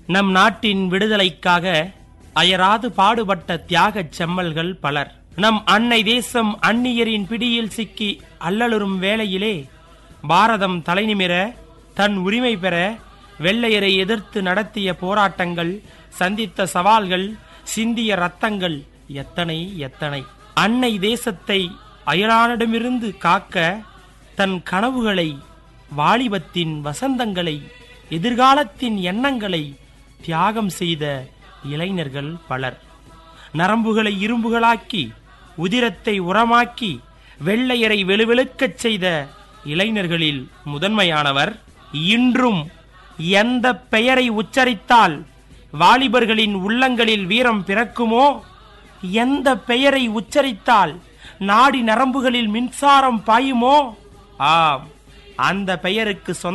நம் நாட்டின் விடுதலைக்காக அயராது பாடுபட்ட தியாகச் செம்மல்கள் பலர் நம் அன்னை தேசம் அந்நியரின் பிடியில் சிக்கி அல்லலுறும் வேளையிலே பாரதம் தலைநிமிர தன் உரிமை பெற வெள்ளையரை எதிர்த்து நடத்திய போராட்டங்கள் சந்தித்த சவால்கள் சிந்திய ரத்தங்கள் எத்தனை எத்தனை அன்னை தேசத்தை அயலானிடமிருந்து காக்க தன் கனவுகளை வாலிபத்தின் வசந்தங்களை எதிர்காலத்தின் எண்ணங்களை தியாகம் செய்த இளைஞர்கள் பலர் நரம்புகளை இரும்புகளாக்கி உதிரத்தை உரமாக்கி வெள்ளையரை வெளுவெளுக்கச் செய்த இளைஞர்களில் முதன்மையானவர் இன்றும் எந்த பெயரை உச்சரித்தால் வாலிபர்களின் உள்ளங்களில் வீரம் பிறக்குமோ எந்த பெயரை உச்சரித்தால் நாடி நரம்புகளில் மின்சாரம் பாயுமோ ஆம் அந்த பெயருக்கு சொந்த